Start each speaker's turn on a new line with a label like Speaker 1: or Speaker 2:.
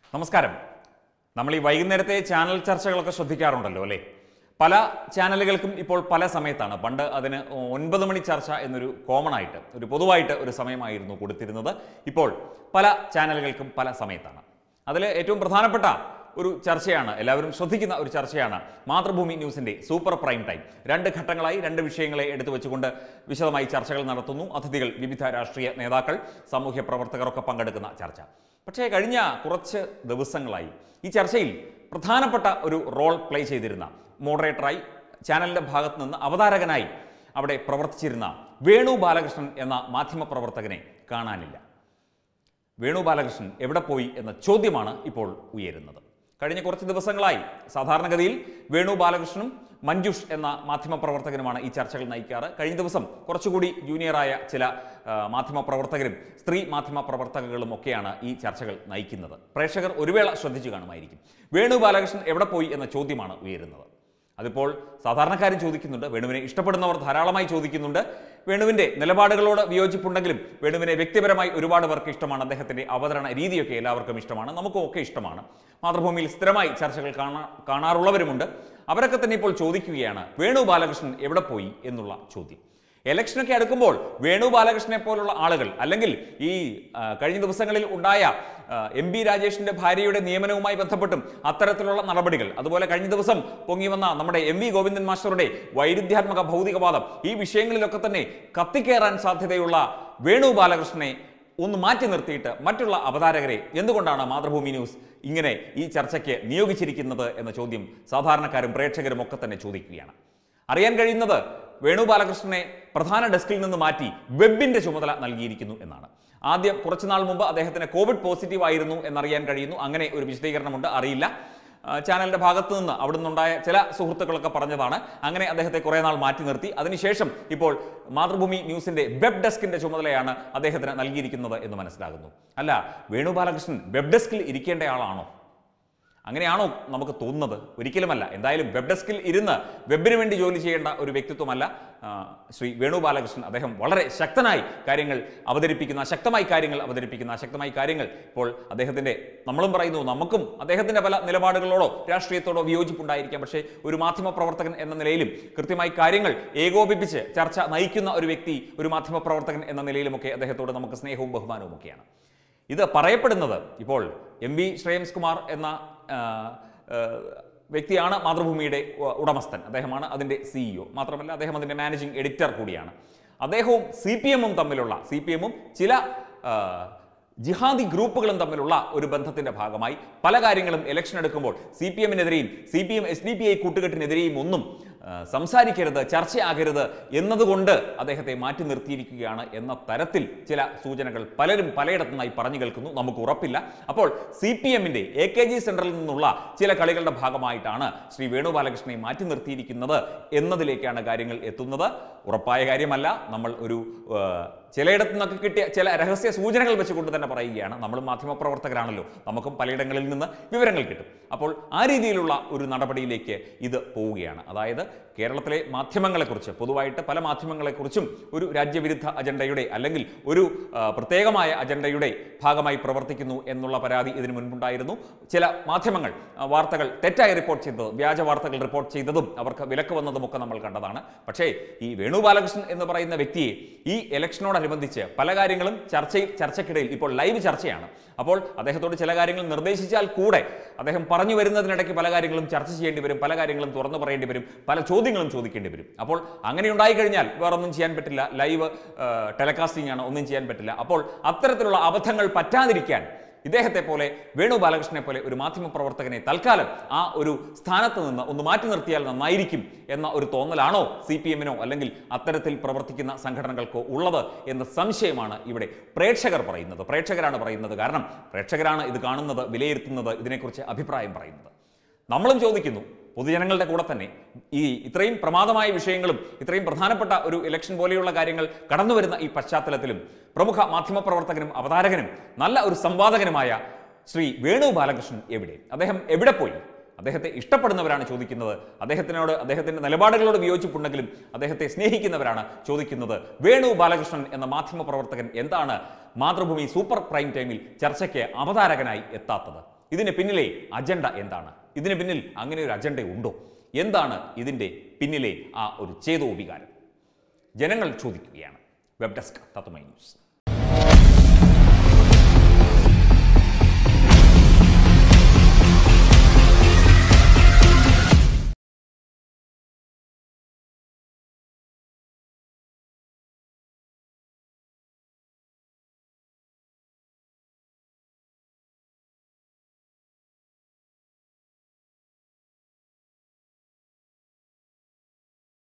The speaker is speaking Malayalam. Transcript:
Speaker 1: നമസ്കാരം നമ്മൾ ഈ വൈകുന്നേരത്തെ ചാനൽ ചർച്ചകളൊക്കെ ശ്രദ്ധിക്കാറുണ്ടല്ലോ അല്ലേ പല ചാനലുകൾക്കും ഇപ്പോൾ പല സമയത്താണ് പണ്ട് അതിന് ഒൻപത് മണി ചർച്ച എന്നൊരു കോമൺ ആയിട്ട് ഒരു പൊതുവായിട്ട് ഒരു സമയമായിരുന്നു കൊടുത്തിരുന്നത് ഇപ്പോൾ പല ചാനലുകൾക്കും പല സമയത്താണ് അതിൽ ഏറ്റവും പ്രധാനപ്പെട്ട ഒരു ചർച്ചയാണ് എല്ലാവരും ശ്രദ്ധിക്കുന്ന ഒരു ചർച്ചയാണ് മാതൃഭൂമി ന്യൂസിന്റെ സൂപ്പർ പ്രൈം ടൈം രണ്ട് ഘട്ടങ്ങളായി രണ്ട് വിഷയങ്ങളെ എടുത്തു വെച്ചുകൊണ്ട് വിശദമായി ചർച്ചകൾ നടത്തുന്നു അതിഥികൾ വിവിധ രാഷ്ട്രീയ നേതാക്കൾ സാമൂഹ്യ പ്രവർത്തകരൊക്കെ പങ്കെടുക്കുന്ന ചർച്ച പക്ഷേ കഴിഞ്ഞ കുറച്ച് ദിവസങ്ങളായി ഈ ചർച്ചയിൽ പ്രധാനപ്പെട്ട ഒരു റോൾ പ്ലേ ചെയ്തിരുന്ന മോഡറേറ്ററായി ചാനലിൻ്റെ ഭാഗത്ത് നിന്ന് അവതാരകനായി അവിടെ പ്രവർത്തിച്ചിരുന്ന വേണു ബാലകൃഷ്ണൻ എന്ന മാധ്യമപ്രവർത്തകനെ കാണാനില്ല വേണു ബാലകൃഷ്ണൻ എവിടെ പോയി എന്ന ചോദ്യമാണ് ഇപ്പോൾ ഉയരുന്നത് കഴിഞ്ഞ കുറച്ച് ദിവസങ്ങളായി സാധാരണഗതിയിൽ വേണു ബാലകൃഷ്ണനും മഞ്ജുഷ് എന്ന മാധ്യമപ്രവർത്തകനുമാണ് ഈ ചർച്ചകൾ നയിക്കാറ് കഴിഞ്ഞ ദിവസം കുറച്ചുകൂടി ജൂനിയറായ ചില ആ, മാധ്യമപ്രവർത്തകരും സ്ത്രീ മാധ്യമപ്രവർത്തകകളും ഒക്കെയാണ് ഈ ചർച്ചകൾ നയിക്കുന്നത് പ്രേക്ഷകർ ഒരു വേള ശ്രദ്ധിച്ചു കാണുമായിരിക്കും വേണു ബാലകൃഷ്ണൻ എവിടെ പോയി എന്ന ചോദ്യമാണ് ഉയരുന്നത് അതിപ്പോൾ സാധാരണക്കാരും ചോദിക്കുന്നുണ്ട് വേണുവിനെ ഇഷ്ടപ്പെടുന്നവർ ധാരാളമായി ചോദിക്കുന്നുണ്ട് വേണുവിൻ്റെ നിലപാടുകളോട് വിയോജിപ്പുണ്ടെങ്കിലും വേണുവിനെ വ്യക്തിപരമായി ഒരുപാട് പേർക്ക് ഇഷ്ടമാണ് അദ്ദേഹത്തിൻ്റെ അവതരണ രീതിയൊക്കെ എല്ലാവർക്കും ഇഷ്ടമാണ് നമുക്കും ഒക്കെ ഇഷ്ടമാണ് മാതൃഭൂമിയിൽ സ്ഥിരമായി ചർച്ചകൾ കാണാ കാണാറുള്ളവരുമുണ്ട് അവരൊക്കെ തന്നെ ഇപ്പോൾ ചോദിക്കുകയാണ് വേണു ബാലകൃഷ്ണൻ എവിടെ പോയി എന്നുള്ള ചോദ്യം ഇലക്ഷനൊക്കെ അടുക്കുമ്പോൾ വേണു ബാലകൃഷ്ണനെ പോലുള്ള ആളുകൾ അല്ലെങ്കിൽ ഈ ആ, കഴിഞ്ഞ ദിവസങ്ങളിൽ ഉണ്ടായ എം ബി രാജേഷിന്റെ ഭാര്യയുടെ നിയമനവുമായി ബന്ധപ്പെട്ടും അത്തരത്തിലുള്ള നടപടികൾ അതുപോലെ കഴിഞ്ഞ ദിവസം പൊങ്ങി വന്ന നമ്മുടെ എം വി ഗോവിന്ദൻ മാസ്റ്ററുടെ വൈരുദ്ധ്യാത്മക ഭൗതികവാദം ഈ വിഷയങ്ങളിലൊക്കെ തന്നെ കത്തിക്കേറാൻ സാധ്യതയുള്ള വേണു ബാലകൃഷ്ണനെ ഒന്ന് മാറ്റി നിർത്തിയിട്ട് മറ്റുള്ള അവതാരകരെ എന്തുകൊണ്ടാണ് മാതൃഭൂമി ന്യൂസ് ഇങ്ങനെ ഈ ചർച്ചയ്ക്ക് നിയോഗിച്ചിരിക്കുന്നത് എന്ന ചോദ്യം സാധാരണക്കാരും പ്രേക്ഷകരും ഒക്കെ തന്നെ ചോദിക്കുകയാണ് അറിയാൻ കഴിയുന്നത് വേണു ബാലകൃഷ്ണനെ പ്രധാന ഡെസ്കിൽ നിന്ന് മാറ്റി വെബിന്റെ ചുമതല നൽകിയിരിക്കുന്നു എന്നാണ് ആദ്യം കുറച്ചുനാൾ മുമ്പ് അദ്ദേഹത്തിന് കോവിഡ് പോസിറ്റീവ് ആയിരുന്നു എന്നറിയാൻ കഴിയുന്നു അങ്ങനെ ഒരു വിശദീകരണമുണ്ട് അറിയില്ല ആ, ചാനലിന്റെ ഭാഗത്തു നിന്ന് അവിടെ നിന്നുണ്ടായ ചില സുഹൃത്തുക്കളൊക്കെ പറഞ്ഞതാണ് അങ്ങനെ അദ്ദേഹത്തെ കുറേ നാൾ മാറ്റി നിർത്തി അതിനുശേഷം ഇപ്പോൾ മാതൃഭൂമി ന്യൂസിന്റെ വെബ് ഡെസ്കിന്റെ ചുമതലയാണ് അദ്ദേഹത്തിന് നൽകിയിരിക്കുന്നത് എന്ന് മനസ്സിലാകുന്നു അല്ല വേണു ബാലകൃഷ്ണൻ വെബ് ഡെസ്കിൽ ഇരിക്കേണ്ട ആളാണോ അങ്ങനെയാണോ നമുക്ക് തോന്നുന്നത് ഒരിക്കലുമല്ല എന്തായാലും വെബ് ഡെസ്കിൽ ഇരുന്ന് വെബിന് വേണ്ടി ജോലി ചെയ്യേണ്ട ഒരു വ്യക്തിത്വമല്ല ആ, ശ്രീ വേണു ബാലകൃഷ്ണൻ അദ്ദേഹം വളരെ ശക്തനായി കാര്യങ്ങൾ അവതരിപ്പിക്കുന്ന ശക്തമായി കാര്യങ്ങൾ അവതരിപ്പിക്കുന്ന ശക്തമായി കാര്യങ്ങൾ ഇപ്പോൾ അദ്ദേഹത്തിൻ്റെ നമ്മളും പറയുന്നു നമുക്കും അദ്ദേഹത്തിൻ്റെ പല നിലപാടുകളോടോ രാഷ്ട്രീയത്തോടോ വിയോജിപ്പുണ്ടായിരിക്കാം പക്ഷേ ഒരു മാധ്യമ പ്രവർത്തകൻ എന്ന നിലയിലും കൃത്യമായി കാര്യങ്ങൾ ഏകോപിപ്പിച്ച് ചർച്ച നയിക്കുന്ന ഒരു വ്യക്തി ഒരു മാധ്യമ പ്രവർത്തകൻ എന്ന നിലയിലുമൊക്കെ അദ്ദേഹത്തോട് നമുക്ക് സ്നേഹവും ബഹുമാനവും ഒക്കെയാണ് ഇത് പറയപ്പെടുന്നത് ഇപ്പോൾ എം വി ശ്രേയംസ് കുമാർ എന്ന ആ, ആ, വ്യക്തിയാണ് മാതൃഭൂമിയുടെ ഉ- ഉടമസ്ഥൻ അദ്ദേഹമാണ് അതിൻ്റെ സിഇഒ മാത്രമല്ല അദ്ദേഹം അതിൻ്റെ മാനേജിംഗ് എഡിറ്റർ കൂടിയാണ് അദ്ദേഹവും സി പി എമ്മും തമ്മിലുള്ള സി പി എമ്മും ചില ആ, ജിഹാദി ഗ്രൂപ്പുകളും തമ്മിലുള്ള ഒരു ബന്ധത്തിന്റെ ഭാഗമായി പല കാര്യങ്ങളും ഇലക്ഷൻ എടുക്കുമ്പോൾ സി പി എമ്മിനെതിരെയും C P M S D P I കൂട്ടുകെട്ടിനെതിരെയും ഒന്നും ആ, സംസാരിക്കരുത് ചർച്ചയാകരുത് എന്നതുകൊണ്ട് അദ്ദേഹത്തെ മാറ്റി നിർത്തിയിരിക്കുകയാണ് എന്ന തരത്തിൽ ചില സൂചനകൾ പലരും പലയിടത്തുനിന്നായി പറഞ്ഞു കേൾക്കുന്നു നമുക്ക് ഉറപ്പില്ല അപ്പോൾ സി പി എമ്മിന്റെ എ കെ ജി സെന്ററിൽ നിന്നുള്ള ചില കളികളുടെ ഭാഗമായിട്ടാണ് ശ്രീ വേണുബാലകൃഷ്ണനെ മാറ്റി നിർത്തിയിരിക്കുന്നത് എന്നതിലേക്കാണ് കാര്യങ്ങൾ എത്തുന്നത് ഉറപ്പായ കാര്യമല്ല നമ്മൾ ഒരു ആ, ചിലയിടത്തു നിന്നൊക്കെ കിട്ടിയ ചില രഹസ്യ സൂചനകൾ വെച്ചുകൊണ്ട് തന്നെ പറയുകയാണ് നമ്മൾ മാധ്യമപ്രവർത്തകരാണല്ലോ നമുക്കും പലയിടങ്ങളിൽ നിന്ന് വിവരങ്ങൾ കിട്ടും അപ്പോൾ ആ രീതിയിലുള്ള ഒരു നടപടിയിലേക്ക് ഇത് പോവുകയാണ് അതായത് കേരളത്തിലെ മാധ്യമങ്ങളെക്കുറിച്ച് പൊതുവായിട്ട് പല മാധ്യമങ്ങളെക്കുറിച്ചും ഒരു രാജ്യവിരുദ്ധ അജണ്ടയുടെ അല്ലെങ്കിൽ ഒരു ആ, പ്രത്യേകമായ അജണ്ടയുടെ ഭാഗമായി പ്രവർത്തിക്കുന്നു എന്നുള്ള പരാതി ഇതിനു മുൻപുണ്ടായിരുന്നു ചില മാധ്യമങ്ങൾ ആ, വാർത്തകൾ തെറ്റായി റിപ്പോർട്ട് ചെയ്തതും വ്യാജ വാർത്തകൾ റിപ്പോർട്ട് ചെയ്തതും അവർക്ക് വിലക്ക് വന്നതും ഒക്കെ നമ്മൾ കണ്ടതാണ് പക്ഷേ ഈ വേണു ബാലകൃഷ്ണൻ എന്ന് പറയുന്ന വ്യക്തിയെ ഈ ഇലക്ഷനോടനുബന്ധിച്ച് പല കാര്യങ്ങളും ചർച്ചയിൽ ചർച്ചയ്ക്കിടയിൽ ഇപ്പോൾ ലൈവ് ചർച്ചയാണ് അപ്പോൾ അദ്ദേഹത്തോട് ചില കാര്യങ്ങൾ നിർദ്ദേശിച്ചാൽ കൂടെ അദ്ദേഹം പറഞ്ഞു വരുന്നതിനിടയ്ക്ക് പല കാര്യങ്ങളും ചർച്ച ചെയ്യേണ്ടി വരും പല കാര്യങ്ങളും തുറന്നു പറയേണ്ടി വരും പല ചോദ്യങ്ങളും ചോദിക്കേണ്ടി വരും അപ്പോൾ അങ്ങനെ ഉണ്ടായി കഴിഞ്ഞാൽ വേറൊന്നും ചെയ്യാൻ പറ്റില്ല ലൈവ് ടെലികാസ്റ്റിംഗ് ആണ് ഒന്നും ചെയ്യാൻ പറ്റില്ല അപ്പോൾ അത്തരത്തിലുള്ള അബദ്ധങ്ങൾ പറ്റാതിരിക്കാൻ ഇദ്ദേഹത്തെ പോലെ വേണു ബാലകൃഷ്ണനെ പോലെ ഒരു മാധ്യമ പ്രവർത്തകനെ തൽക്കാലം ആ ഒരു സ്ഥാനത്ത് നിന്ന് ഒന്ന് മാറ്റി നിർത്തിയാൽ നന്നായിരിക്കും എന്ന ഒരു തോന്നലാണോ സി പി എമ്മിനോ അല്ലെങ്കിൽ അത്തരത്തിൽ പ്രവർത്തിക്കുന്ന സംഘടനകൾക്കോ ഉള്ളത് എന്ന സംശയമാണ് ഇവിടെ പ്രേക്ഷകർ പറയുന്നത് പ്രേക്ഷകരാണ് പറയുന്നത് കാരണം പ്രേക്ഷകരാണ് ഇത് കാണുന്നത് വിലയിരുത്തുന്നത് ഇതിനെക്കുറിച്ച് അഭിപ്രായം പറയുന്നത് നമ്മളും ചോദിക്കുന്നു പൊതുജനങ്ങളുടെ കൂടെ തന്നെ ഈ ഇത്രയും പ്രമാദമായ വിഷയങ്ങളും ഇത്രയും പ്രധാനപ്പെട്ട ഒരു ഇലക്ഷൻ പോലെയുള്ള കാര്യങ്ങൾ കടന്നു വരുന്ന ഈ പശ്ചാത്തലത്തിലും പ്രമുഖ മാധ്യമപ്രവർത്തകനും അവതാരകനും നല്ല ഒരു സംവാദകനുമായ ശ്രീ വേണു ബാലകൃഷ്ണൻ എവിടെ അദ്ദേഹം എവിടെ പോയി അദ്ദേഹത്തെ ഇഷ്ടപ്പെടുന്നവരാണ് ചോദിക്കുന്നത് അദ്ദേഹത്തിനോട് അദ്ദേഹത്തിന്റെ നിലപാടുകളോട് വിയോജിപ്പുണ്ടെങ്കിലും അദ്ദേഹത്തെ സ്നേഹിക്കുന്നവരാണ് ചോദിക്കുന്നത് വേണു ബാലകൃഷ്ണൻ എന്ന മാധ്യമ പ്രവർത്തകൻ എന്താണ് മാതൃഭൂമി സൂപ്പർ പ്രൈം ടൈമിൽ ചർച്ചയ്ക്ക് അവതാരകനായി എത്താത്തത് ഇതിന് പിന്നിലെ അജണ്ട എന്താണ് ഇതിന് പിന്നിൽ അങ്ങനെ ഒരു അജണ്ട ഉണ്ടോ എന്താണ് ഇതിൻ്റെ പിന്നിലെ ആ ഒരു ചേതോ വികാരം ജനങ്ങൾ ചോദിക്കുകയാണ് വെബ് ഡെസ്ക് തത്വമൈ ന്യൂസ്